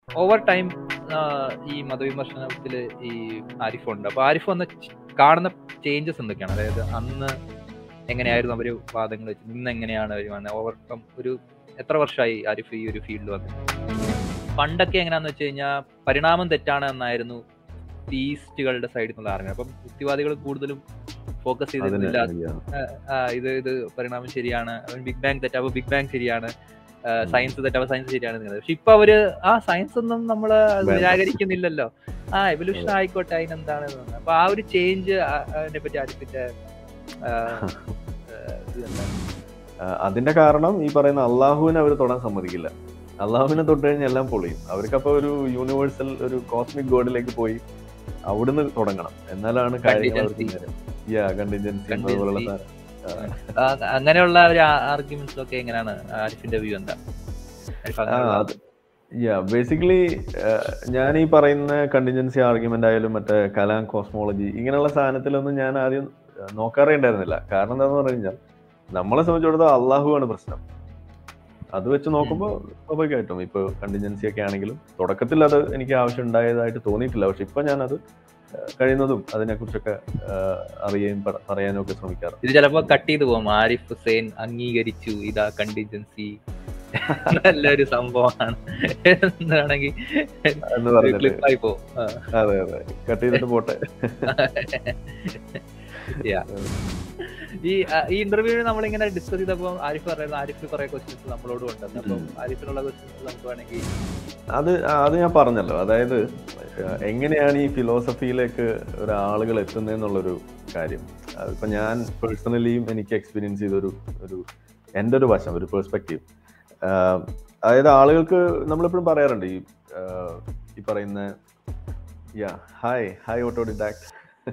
Over time ഈ മതവിമർശനത്തില് ഈ ആരിഫ് ഉണ്ട് അപ്പൊ ആരിഫ് വന്ന് ച് കാണുന്ന ചേഞ്ചസ് എന്തൊക്കെയാണ് അതായത് അന്ന് എങ്ങനെയായിരുന്നു അവര് വാദങ്ങൾ വെച്ചത് ഇന്ന് എങ്ങനെയാണ് അവർ വന്നത് ഓവർകം ഒരു എത്ര വർഷമായി ആരിഫ് ഈ ഒരു ഫീൽഡിൽ വന്നത് പണ്ടൊക്കെ എങ്ങനെയാന്ന് വെച്ച് കഴിഞ്ഞാൽ പരിണാമം തെറ്റാണ് എന്നായിരുന്നു തീസ്റ്റുകളുടെ സൈഡിൽ നിന്നുള്ള അറിഞ്ഞത് അപ്പം യുക്തിവാദികൾ കൂടുതലും ഫോക്കസ് ചെയ്തിരുന്നില്ല ആ, ഇത് ഇത് പരിണാമം ശരിയാണ് ബിഗ് ബാങ് തെറ്റാ അപ്പൊ ബിഗ് ബാങ് ശരിയാണ് സയൻസ് തെറ്റാ സയൻസ് ശരിയാണ് എന്നുള്ളത്. പക്ഷെ ഇപ്പൊ അവര് ആ സയൻസ് ഒന്നും നമ്മള് വേണ്ട. നിരാകരിക്കുന്നില്ലല്ലോ ആ എവല്യൂഷൻ ആയിക്കോട്ടെ അതിനെന്താണ് എന്ന്. അപ്പൊ ആ ഒരു ചേഞ്ച് അതിനെ പറ്റി ആരിഫിന്റെ ആ, ആ, ഇത് എന്താണ്? ആ, അതിന്റെ കാരണം ഈ പറയുന്ന അള്ളാഹുവിനെ അവർ തൊടാൻ സമ്മതിക്കില്ല അള്ളാഹുവിനെ തൊട്ട് കഴിഞ്ഞാൽ എല്ലാം പൊളിയും അവർക്കപ്പോ ഒരു യൂണിവേഴ്സൽ ഒരു കോസ്മിക് ഗോഡിലേക്ക് പോയി അവിടുന്ന് തുടങ്ങണം എന്നാലാണ് കാര്യങ്ങൾ അവർക്ക് Contingency. നേരെ യാ കണ്ടിൻജൻസി അതുപോലുള്ള സാധനം ആ, അങ്ങനെയുള്ള ഒരു ആർഗ്യുമെന്റ്സ് ഒക്കെ എങ്ങനെയാണ് ആരിഫിന്റെ വ്യൂ എന്താ ആരിഫ് ആ, അങ്ങനെയുള്ള- അത് യാ ബേസിക്കലി ഞാൻ ഈ പറയുന്ന കണ്ടിൻജൻസി ആർഗ്യുമെന്റ് ആയാലും മറ്റേ കലാം കോസ്മോളജി ഇങ്ങനെയുള്ള സാധനത്തിലൊന്നും ഞാൻ ആദ്യം ആ, നോക്കാറേ ഉണ്ടായിരുന്നില്ല കാരണം എന്താന്ന് പറഞ്ഞു കഴിഞ്ഞാൽ നമ്മളെ സംബന്ധിച്ചിടത്തോളം അള്ളാഹുവാണ് പ്രശ്നം അത് വെച്ച് നോക്കുമ്പോൾ സ്വാഭാവികമായിട്ടും ഇപ്പൊ കണ്ടിൻജൻസി ഒക്കെ ആണെങ്കിലും തുടക്കത്തിൽ അത് എനിക്ക് ആവശ്യം ഉണ്ടായതായിട്ട് തോന്നിയിട്ടില്ല പക്ഷെ ഇപ്പൊ ഞാനത് ആ, കഴിയുന്നതും അതിനെക്കുറിച്ചൊക്കെ ആ, അറിയുകയും പ- പറയാനും ഒക്കെ ശ്രമിക്കാറ് ഇത് ചിലപ്പോ കട്ട് ചെയ്തു പോകും ആരിഫ് ഹുസൈൻ അംഗീകരിച്ചു ഇതാ കണ്ടിൻജൻസി നല്ലൊരു സംഭവമാണ് എന്നാണെങ്കിൽ എന്ന് പറഞ്ഞിട്ട് ക്ലിപ്പായി പോകും ആ. അതെ അതെ കട്ട് ചെയ്തിട്ട് പോട്ടെ Yeah. ഈ ആ, ഈ ഇന്റർവ്യൂവിൽ നമ്മൾ ഇങ്ങനെ ഡിസ്കസ് ചെയ്തപ്പോൾ ആരിഫ് പറയുന്നത് ആരിഫ് കുറെ ക്വസ്റ്റ്യൻസ് നമ്മളോട് ഉണ്ടെന്ന് അപ്പം ഉം. ആരിഫിനുള്ള ക്വസ്റ്റ്യൻസ് നമുക്ക് വേണമെങ്കിൽ അത് അത് ഞാൻ പറഞ്ഞല്ലോ അതായത് ഏഹ്, എങ്ങനെയാണ് ഈ ഫിലോസഫിയിലേക്ക് ഒരാളുകൾ എത്തുന്നതെന്നുള്ളൊരു കാര്യം അതിപ്പോ ഞാൻ പേഴ്സണലിയും എനിക്ക് എക്സ്പീരിയൻസ് ചെയ്തൊരു ഒരു എൻ്റെ ഒരു വശം ഒരു പെർസ്പെക്റ്റീവ് അതായത് ആളുകൾക്ക് നമ്മളെപ്പോഴും പറയാറുണ്ട് ഈ ആഹ്, ഈ പറയുന്ന yeah hi hi auto didact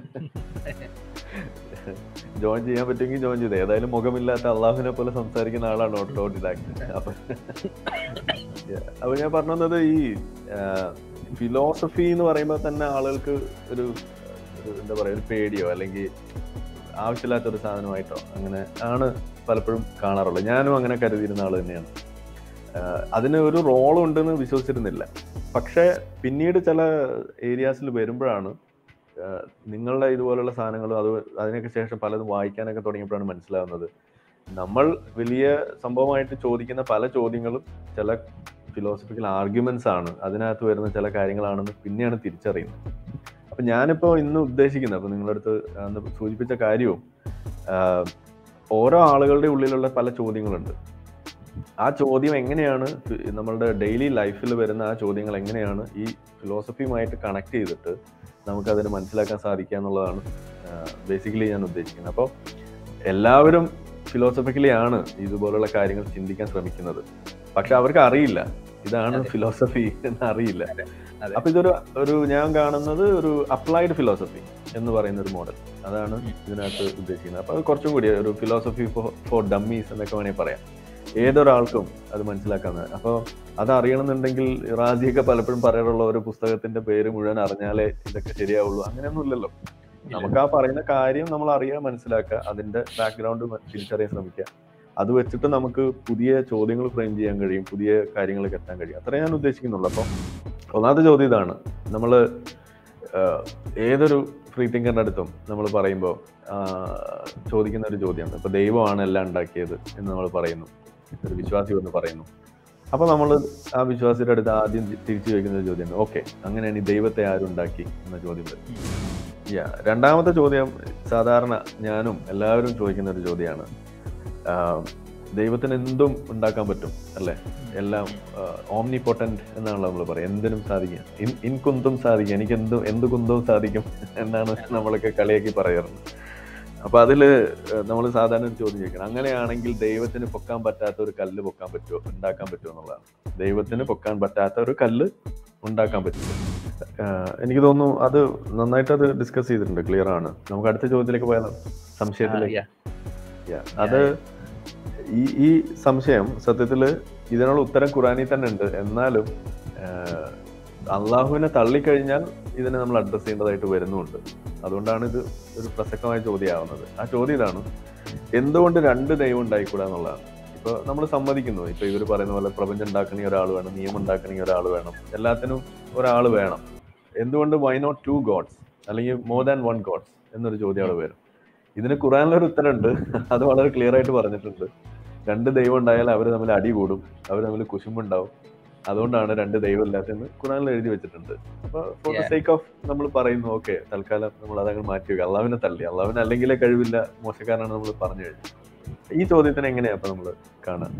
join ചെയ്യാൻ പറ്റുമെങ്കിൽ ജോയിൻ ചെയ്തേ ഏതായാലും മുഖമില്ലാത്ത അള്ളാഹുവിനെ പോലെ സംസാരിക്കുന്ന ആളാണ് ഓട്ടോ ഡിഡാക്ട് അപ്പൊ Yeah. അപ്പൊ ഞാൻ പറഞ്ഞു വന്നത് ഈ ഫിലോസഫി എന്ന് പറയുമ്പോൾ തന്നെ ആളുകൾക്ക് ഒരു ഒരു എന്താ പറയാ ഒരു പേടിയോ അല്ലെങ്കിൽ ആവശ്യമില്ലാത്ത ഒരു സാധനമായിട്ടോ അങ്ങനെ ആണ് പലപ്പോഴും കാണാറുള്ളത് ഞാനും അങ്ങനെ കരുതിയിരുന്ന ആൾ തന്നെയാണ് ആഹ് അതിന് ഒരു റോൾ ഉണ്ടെന്ന് വിശ്വസിച്ചിരുന്നില്ല പക്ഷെ പിന്നീട് ചില ഏരിയാസിൽ വരുമ്പോഴാണ് ആഹ് നിങ്ങളുടെ ഇതുപോലുള്ള സാധനങ്ങളും അത് അതിനൊക്കെ ശേഷം പലതും വായിക്കാനൊക്കെ തുടങ്ങിയപ്പോഴാണ് മനസ്സിലാവുന്നത് നമ്മൾ വലിയ സംഭവമായിട്ട് ചോദിക്കുന്ന പല ചോദ്യങ്ങളും ചില ഫിലോസഫിക്കൽ ആർഗ്യുമെന്റ്സ് ആണ് അതിനകത്ത് വരുന്ന ചില കാര്യങ്ങളാണെന്ന് പിന്നെയാണ് തിരിച്ചറിയുന്നത് അപ്പൊ ഞാനിപ്പോ ഇന്ന് ഉദ്ദേശിക്കുന്നത് അപ്പൊ നിങ്ങളുടെ അടുത്ത് അന്ന് സൂചിപ്പിച്ച കാര്യവും ആഹ് ഓരോ ആളുകളുടെ ഉള്ളിലുള്ള പല ചോദ്യങ്ങളുണ്ട് ആ ചോദ്യം എങ്ങനെയാണ് ഫി- നമ്മളുടെ ഡെയിലി ലൈഫിൽ വരുന്ന ആ ചോദ്യങ്ങൾ എങ്ങനെയാണ് ഈ ഫിലോസഫിയുമായിട്ട് കണക്ട് ചെയ്തിട്ട് നമുക്കതിനെ മനസ്സിലാക്കാൻ സാധിക്കുക എന്നുള്ളതാണ് ബേസിക്കലി ഞാൻ ഉദ്ദേശിക്കുന്നത് അപ്പോൾ എല്ലാവരും ഫിലോസഫിക്കലി ആണ് ഇതുപോലുള്ള കാര്യങ്ങൾ ചിന്തിക്കാൻ ശ്രമിക്കുന്നത് പക്ഷെ അവർക്ക് അറിയില്ല ഇതാണ് അതെ. ഫിലോസഫി എന്ന് അറിയില്ല അതെ. അപ്പൊ ഇതൊരു ഒരു ഞാൻ കാണുന്നത് ഒരു അപ്ലൈഡ് ഫിലോസഫി എന്ന് പറയുന്ന ഒരു മോഡൽ അതാണ് ഇതിനകത്ത് ഉദ്ദേശിക്കുന്നത് അപ്പൊ അത് കുറച്ചും കൂടി ഒരു ഫിലോസഫി ഫോർ ഡമ്മീസ് എന്നൊക്കെ വേണമെങ്കിൽ പറയാം ഏതൊരാൾക്കും അത് മനസ്സിലാക്കാവുന്നത് അപ്പോൾ അത് അറിയണമെന്നുണ്ടെങ്കിൽ റാസിയൊക്കെ പലപ്പോഴും പറയാറുള്ള ഒരു പുസ്തകത്തിന്റെ പേര് മുഴുവൻ അറിഞ്ഞാലേ ഇതൊക്കെ ശരിയാവുള്ളൂ അങ്ങനെയൊന്നും ഇല്ലല്ലോ നമുക്ക് ആ പറയുന്ന കാര്യം നമ്മൾ അറിയാൻ മനസ്സിലാക്കുക അതിന്റെ ബാക്ക്ഗ്രൗണ്ട് തിരിച്ചറിയാൻ ശ്രമിക്കുക അത് വെച്ചിട്ട് നമുക്ക് പുതിയ ചോദ്യങ്ങൾ ഫ്രെയിം ചെയ്യാൻ കഴിയും പുതിയ കാര്യങ്ങളിലേക്ക് എത്താൻ കഴിയും അത്രേ ഞാൻ ഉദ്ദേശിക്കുന്നുള്ളൂ അപ്പം ഒന്നാമത്തെ ചോദ്യം ഇതാണ് നമ്മൾ ഏതൊരു ഫ്രീ തിങ്കറിന്റെ അടുത്തും നമ്മൾ പറയുമ്പോൾ ചോദിക്കുന്ന ഒരു ചോദ്യമാണ് ഇപ്പൊ ദൈവമാണ് എല്ലാം ഉണ്ടാക്കിയത് എന്ന് നമ്മൾ പറയുന്നു ഒരു വിശ്വാസി എന്ന് പറയുന്നു അപ്പൊ നമ്മൾ ആ വിശ്വാസിയുടെ അടുത്ത് ആദ്യം തിരിച്ചു ചോദിക്കുന്ന ഒരു ചോദ്യമാണ് ഓക്കെ അങ്ങനെയാണ് ഈ ദൈവത്തെ ആരുണ്ടാക്കി എന്ന ചോദ്യം വരും യാ രണ്ടാമത്തെ ചോദ്യം സാധാരണ ഞാനും എല്ലാവരും ചോദിക്കുന്ന ഒരു ചോദ്യമാണ് ദൈവത്തിന് എന്തും ഉണ്ടാക്കാൻ പറ്റും അല്ലേ എല്ലാം ഓംനി പൊട്ടന്റ് എന്നാണല്ലോ നമ്മൾ പറയുക എന്തിനും സാധിക്കും ഇൻ ഇൻ കുന്തും സാധിക്കും എനിക്ക് എന്തും എന്ത് കുന്തവും സാധിക്കും എന്നാണ് നമ്മളൊക്കെ കളിയാക്കി പറയാറുണ്ട് അപ്പൊ അതില് നമ്മൾ സാധാരണ ഒരു ചോദ്യം ചോദിക്കണം അങ്ങനെയാണെങ്കിൽ ദൈവത്തിന് പൊക്കാൻ പറ്റാത്ത ഒരു കല്ല് പൊക്കാൻ പറ്റുമോ ഉണ്ടാക്കാൻ പറ്റുമോ എന്നുള്ളതാണ് ദൈവത്തിന് പൊക്കാൻ പറ്റാത്ത ഒരു കല്ല് ഉണ്ടാക്കാൻ പറ്റുമോ എനിക്ക് തോന്നുന്നു അത് നന്നായിട്ട് അത് ഡിസ്കസ് ചെയ്തിട്ടുണ്ട് ക്ലിയർ ആണ് നമുക്ക് അടുത്ത ചോദ്യത്തിലേക്ക് പോയാലോ സംശയത്തിലേക്ക് അത് ഈ ഈ സംശയം സത്യത്തില് ഇതിനുള്ള ഉത്തരം ഖുറാനിൽ തന്നെ ഉണ്ട് എന്നാലും അള്ളാഹുവിനെ തള്ളിക്കഴിഞ്ഞാൽ ഇതിനെ നമ്മൾ അഡ്രസ് ചെയ്യേണ്ടതായിട്ട് വരുന്നുണ്ട് അതുകൊണ്ടാണ് ഇത് ഒരു പ്രസക്തമായ ചോദ്യമാവുന്നത് ആ ചോദ്യം ഇതാണ് എന്തുകൊണ്ട് രണ്ട് ദൈവം ഉണ്ടായിക്കൂടാ എന്നുള്ളതാണ് ഇപ്പൊ നമ്മൾ സമ്മതിക്കുന്നു ഇപ്പൊ ഇവർ പറയുന്ന പോലെ പ്രപഞ്ചം ഉണ്ടാക്കണമെങ്കിൽ ഒരാൾ വേണം നിയമം ഉണ്ടാക്കണമെങ്കിൽ ഒരാൾ വേണം എല്ലാത്തിനും ഒരാൾ വേണം എന്തുകൊണ്ട് വൈ നോട്ട് ടു ഗോഡ്സ് അല്ലെങ്കിൽ മോർ ദാൻ വൺ ഗോഡ്സ് എന്നൊരു ചോദ്യം അവിടെ വരും ഇതിന് ഖുറാനിലൊരു ഉത്തരമുണ്ട് അത് വളരെ ക്ലിയർ ആയിട്ട് പറഞ്ഞിട്ടുണ്ട് രണ്ട് ദൈവം ഉണ്ടായാൽ അവർ തമ്മിൽ അടി കൂടും അവർ തമ്മിൽ കുശുമ്പുണ്ടാവും അതുകൊണ്ടാണ് രണ്ട് ദൈവം ഇല്ലാത്തതെന്ന് ഖുറാനിൽ എഴുതി വെച്ചിട്ടുണ്ട് അപ്പൊ for the Yeah. Sake of നമ്മൾ പറയുന്നു ഓക്കെ തൽക്കാലം നമ്മൾ അതങ്ങ് മാറ്റി വെക്കുക അള്ളാവിനെ തള്ളി അള്ളാവിന് അല്ലെങ്കിലേ കഴിവില്ല മോശക്കാരനാണ് നമ്മൾ പറഞ്ഞു കഴിഞ്ഞു ഈ ചോദ്യത്തിന് എങ്ങനെയാ അപ്പൊ നമ്മൾ കാണാൻ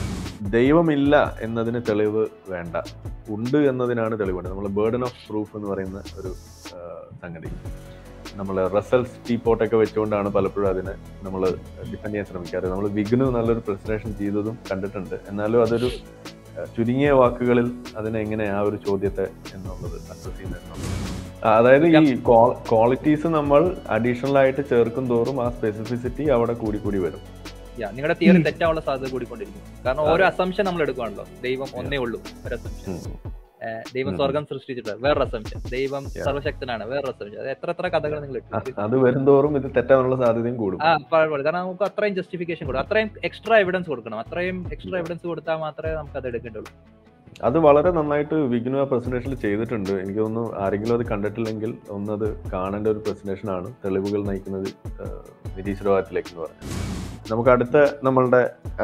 ദൈവമില്ല എന്നതിന് തെളിവ് വേണ്ട ഉണ്ട് എന്നതിനാണ് തെളിവ് വേണ്ടത് നമ്മൾ ബേർഡൻ ഓഫ് പ്രൂഫ് എന്ന് പറയുന്ന ഒരു ആ, സംഗതി നമ്മൾ റസൽസ് ടീപോട്ടൊക്കെ വെച്ചുകൊണ്ടാണ് പലപ്പോഴും അതിനെ നമ്മൾ ഡിഫെൻഡ് ചെയ്യാൻ ശ്രമിക്കാറ് നമ്മൾ വിഗ്നു നല്ലൊരു പ്രസന്റേഷൻ ചെയ്തതും കണ്ടിട്ടുണ്ട് എന്നാലും അതൊരു ആ, ചുരുങ്ങിയ വാക്കുകളിൽ അതിനെ എങ്ങനെ ആ ഒരു ചോദ്യത്തെ എന്നുള്ളത് അസസ് ചെയ്യുന്നത് എന്നുള്ളത്. ആ, അതായത് ഈ ക്വാളിറ്റീസ് നമ്മൾ അഡീഷണൽ ആയിട്ട് ചേർക്കും തോറും ആ സ്പെസിഫിസിറ്റി അവിടെ കൂടി കൂടി വരും Yeah, നിങ്ങളുടെ തിയറി തെറ്റാനുള്ള സാധ്യത കൂടിക്കൊണ്ടിരിക്കും കാരണം ഓരോ അസംഷൻ നമ്മൾ എടുക്കുകയാണല്ലോ ദൈവം ഒന്നേ ഉള്ളൂ ഒരു അസംഷൻ ഉം. ദൈവം ഉം. സ്വർഗം സൃഷ്ടിച്ചിട്ട് വേറൊരു അസംഷൻ ദൈവം Yeah. സർവശക്തനാണ് വേറൊരു അസംഷൻ അത് എത്ര എത്ര കഥകൾ നിങ്ങൾ അ- ഇട്ടു അത് വരുംതോറും ഇത് തെറ്റാനുള്ള സാധ്യതയും കൂടും ആ പഴയ കാരണം നമുക്ക് അത്രയും ജസ്റ്റിഫിക്കേഷൻ കൊടുക്കും അത്രയും എക്സ്ട്രാ എവിഡൻസ് കൊടുക്കണം അത്രയും എക്സ്ട്രാ എവിഡൻസ് കൊടുത്താൽ മാത്രമേ നമുക്ക് അത് എടുക്കേണ്ടുള്ളൂ അത് വളരെ നന്നായിട്ട് വിഗ്നു ആ പ്രസന്റേഷനിൽ ചെയ്തിട്ടുണ്ട് എനിക്ക് തോന്നുന്നു ആരെങ്കിലും അത് കണ്ടിട്ടില്ലെങ്കിൽ ഒന്നത് കാണേണ്ട ഒരു പ്രസന്റേഷൻ ആണ് തെളിവുകൾ നയിക്കുന്നത് ആ, നിരീശ്വരവാദത്തിലേക്ക് എന്ന് പറഞ്ഞു നമുക്ക് അടുത്ത നമ്മളുടെ ആ,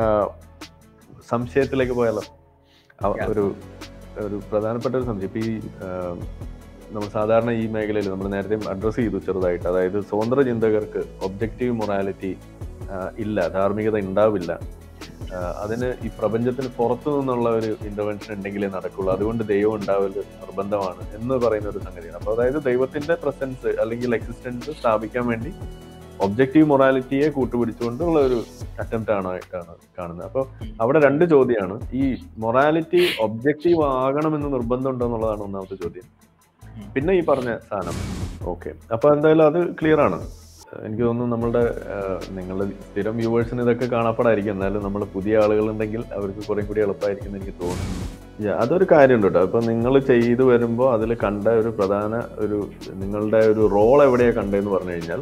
സംശയത്തിലേക്ക് പോയാലോ അവ- Yeah. ഒരു ഒരു പ്രധാനപ്പെട്ട ഒരു സംശയം ഇപ്പൊ ഈ ആ, നമ്മൾ സാധാരണ ഈ മേഖലയിൽ നമ്മൾ നേരത്തെ അഡ്രസ്സ് ചെയ്തു ചെറുതായിട്ട് അതായത് സ്വതന്ത്ര ചിന്തകർക്ക് ഒബ്ജക്റ്റീവ് മൊറാലിറ്റി ഇല്ല ധാർമ്മികത ഉണ്ടാവില്ല ആ, അതിന് ഈ പ്രപഞ്ചത്തിന് പുറത്തു നിന്നുള്ള ഒരു ഇന്റർവെൻഷൻ ഉണ്ടെങ്കിലേ നടക്കുള്ളൂ അതുകൊണ്ട് ദൈവം ഉണ്ടാവൽ നിർബന്ധമാണ് എന്ന് പറയുന്ന ഒരു സംഗതിയാണ് അപ്പൊ അതായത് ദൈവത്തിന്റെ പ്രസൻസ് അല്ലെങ്കിൽ എക്സിസ്റ്റൻസ് സ്ഥാപിക്കാൻ വേണ്ടി ഒബ്ജക്റ്റീവ് മൊറാലിറ്റിയെ കൂട്ടുപിടിച്ചുകൊണ്ടുള്ള ഒരു അറ്റംപ്റ്റ് ആണ് ആയിട്ടാണ് കാണുന്നത് അപ്പൊ അവിടെ രണ്ട് ചോദ്യമാണ് ഈ മൊറാലിറ്റി ഒബ്ജക്റ്റീവ് ആകണമെന്ന് നിർബന്ധം ഉണ്ടോ എന്നുള്ളതാണ് ഒന്നാമത്തെ ചോദ്യം പിന്നെ ഈ പറഞ്ഞ സാധനം ഓക്കെ അപ്പൊ എന്തായാലും അത് ക്ലിയർ ആണ് എനിക്ക് തോന്നുന്നു നമ്മളുടെ നിങ്ങളുടെ സ്ഥിരം വ്യൂവേഴ്സിന് ഇതൊക്കെ കാണപ്പെടായിരിക്കും എന്നാലും നമ്മൾ പുതിയ ആളുകളുണ്ടെങ്കിൽ അവർക്ക് കുറെ കൂടി എളുപ്പമായിരിക്കും എന്ന് എനിക്ക് തോന്നുന്നു Yeah, അതൊരു കാര്യമുണ്ട് കേട്ടോ അപ്പൊ നിങ്ങൾ ചെയ്തു വരുമ്പോൾ അതിൽ കണ്ട ഒരു പ്രധാന ഒരു നിങ്ങളുടെ ഒരു റോൾ എവിടെയാണ് കണ്ടതെന്ന് പറഞ്ഞു കഴിഞ്ഞാൽ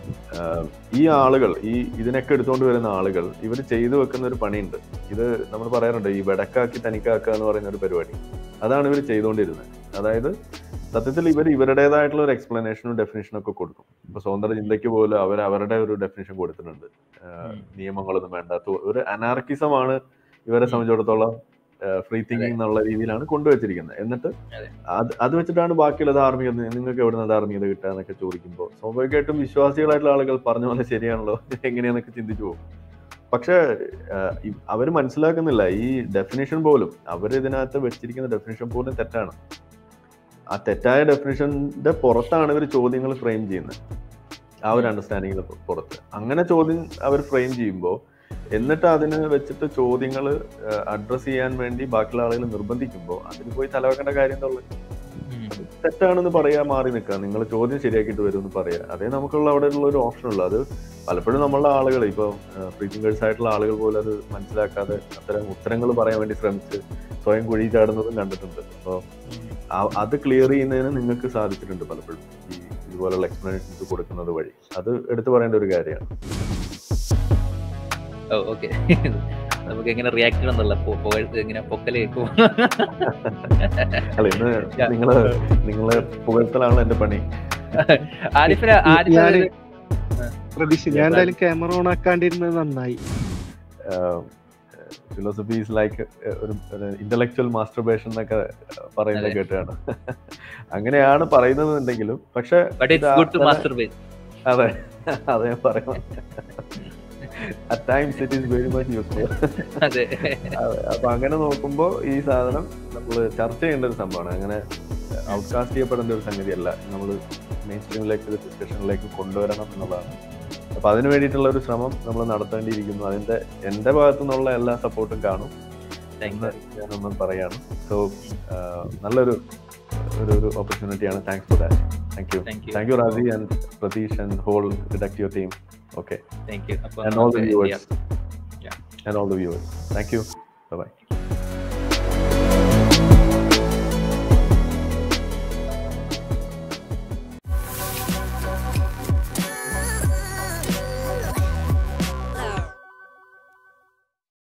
ആഹ് ഈ ആളുകൾ ഈ ഇതിനൊക്കെ എടുത്തുകൊണ്ട് വരുന്ന ആളുകൾ ഇവർ ചെയ്തു വെക്കുന്ന ഒരു പണിയുണ്ട് ഇത് നമ്മൾ പറയാറുണ്ട് ഈ വെടക്കാക്കി തനിക്കാക്കുക എന്ന് പറയുന്ന ഒരു പരിപാടി അതാണ് ഇവർ ചെയ്തുകൊണ്ടിരുന്നത് അതായത് സത്യത്തിൽ ഇവർ ഇവരുടേതായിട്ടുള്ള ഒരു എക്സ്പ്ലനേഷനും ഡെഫിനേഷനും ഒക്കെ കൊടുക്കും ഇപ്പൊ സ്വതന്ത്ര ചിന്തയ്ക്ക് പോലും അവർ അവരുടെ ഒരു ഡെഫിനേഷൻ കൊടുത്തിട്ടുണ്ട് ആഹ് ഉം. നിയമങ്ങളൊന്നും വേണ്ടാത്ത ഒരു അനാർക്കിസമാണ് ഇവരെ ഉം. സംബന്ധിച്ചിടത്തോളം ഫ്രീ തിങ്കിങ് എന്നുള്ള രീതിയിലാണ് കൊണ്ടുവച്ചിരിക്കുന്നത് എന്നിട്ട് അതെ. അത് അത് വെച്ചിട്ടാണ് ബാക്കിയുള്ള ധാർമ്മികത നിങ്ങൾക്ക് എവിടുന്ന ധാർമ്മികത കിട്ടുക എന്നൊക്കെ ചോദിക്കുമ്പോൾ സ്വാഭാവികമായിട്ടും വിശ്വാസികളായിട്ടുള്ള ആളുകൾ പറഞ്ഞ പോലെ ശരിയാണല്ലോ എങ്ങനെയാന്നൊക്കെ ചിന്തിച്ചു പോകും പക്ഷേ അവർ മനസ്സിലാക്കുന്നില്ല ഈ ഡെഫിനേഷൻ പോലും അവർ ഇതിനകത്ത് വെച്ചിരിക്കുന്ന ഡെഫിനേഷൻ പോലും തെറ്റാണ് ആ തെറ്റായ ഡെഫിനേഷന്റെ പുറത്താണ് ഇവർ ചോദ്യങ്ങൾ ഫ്രെയിം ചെയ്യുന്നത് ആ ഒരു അണ്ടർസ്റ്റാൻഡിങ്ങിന് പുറത്ത് അങ്ങനെ ചോദ്യം അവർ ഫ്രെയിം ചെയ്യുമ്പോൾ എന്നിട്ട് അതിന് വെച്ചിട്ട് ചോദ്യങ്ങൾ അഡ്രസ് ചെയ്യാൻ വേണ്ടി ബാക്കിയുള്ള ആളുകൾ നിർബന്ധിക്കുമ്പോൾ അതിന് പോയി തലവെക്കേണ്ട കാര്യം എന്താ ഉള്ളത് തെറ്റാണെന്ന് പറയാ മാറി നിൽക്കുക നിങ്ങൾ ചോദ്യം ശരിയാക്കിയിട്ട് വരും എന്ന് പറയാ അതേ നമുക്കുള്ള അവിടെ ഉള്ള ഒരു ഓപ്ഷൻ ഉള്ളു അത് പലപ്പോഴും നമ്മളുടെ ആളുകൾ ഇപ്പോൾ ഫ്രീ തിങ്കേഴ്സ് ആയിട്ടുള്ള ആളുകൾ പോലും അത് മനസ്സിലാക്കാതെ അത്തരം ഉത്തരങ്ങൾ പറയാൻ വേണ്ടി ശ്രമിച്ച് സ്വയം കുഴി ചാടുന്നതും കണ്ടിട്ടുണ്ട് അപ്പോൾ അത് ക്ലിയർ ചെയ്യുന്നതിന് നിങ്ങൾക്ക് സാധിച്ചിട്ടുണ്ട് പലപ്പോഴും ഈ ഇതുപോലുള്ള എക്സ്പ്ലനേഷൻസ് കൊടുക്കുന്നത് വഴി അത് എടുത്തു പറയേണ്ട ഒരു കാര്യമാണ് ഓ ഓക്കെ നമുക്ക് എങ്ങനെ റിയാക്ട് ചെയ്യണം എന്നുള്ള പുകഴ്ത്ത് ഇങ്ങനെ പൊക്കല് കേൾക്കും അല്ല ഇന്ന് നിങ്ങള് നിങ്ങളെ പുകഴ്ത്തലാണ് എന്റെ പണി ആരിഫിന് ആരിഫ് ഞാന് പ്രതീക്ഷ ഞാൻ എന്തായാലും ക്യാമറ ഓൺ ആക്കാണ്ടിരുന്നത് നന്നായി ഫിലോസഫി ഈസ് ലൈക്ക് ഒരു ഇന്റലക്ച്വൽ മാസ്റ്റർബേഷൻ എന്നൊക്കെ പറയുന്നത് അതെ. കേട്ടാണ് അങ്ങനെയാണ് പറയുന്നത് എന്നുണ്ടെങ്കിലും പക്ഷെ but it's good to masturbate അതെ അതെ ഞാൻ പറയാം at times it is very much useful അതെ അപ്പൊ അങ്ങനെ നോക്കുമ്പോൾ ഈ സാധനം നമ്മൾ ചർച്ച ചെയ്യേണ്ട ഒരു സംഭവമാണ് അങ്ങനെ ഔട്ട്കാസ്റ്റ് ചെയ്യപ്പെടേണ്ട ഒരു സംഗതിയല്ല നമ്മൾ മെയിൻ സ്ട്രീമിലേക്ക് ഡിസ്കഷനിലേക്ക് കൊണ്ടുവരണം എന്നുള്ളതാണ് അപ്പൊ അതിന് വേണ്ടിയിട്ടുള്ള ഒരു ശ്രമം നമ്മൾ നടത്തേണ്ടിയിരിക്കുന്നു അതിന്റെ എന്റെ ഭാഗത്തു നിന്നുള്ള എല്ലാ സപ്പോർട്ടും കാണും താങ്ക് എന്ന് ഞാനൊന്നും പറയാണ് സോ നല്ലൊരു ഒരു ഒരു ഓപ്പർച്യൂണിറ്റിയാണ് thanks for that thank you thank you thank you Razi and Pratheesh and whole deductive team okay thank you അപ്പൊ ആൻഡ് ഓൾ ദ നമുക്ക് viewers Yeah. And all the viewers thank you by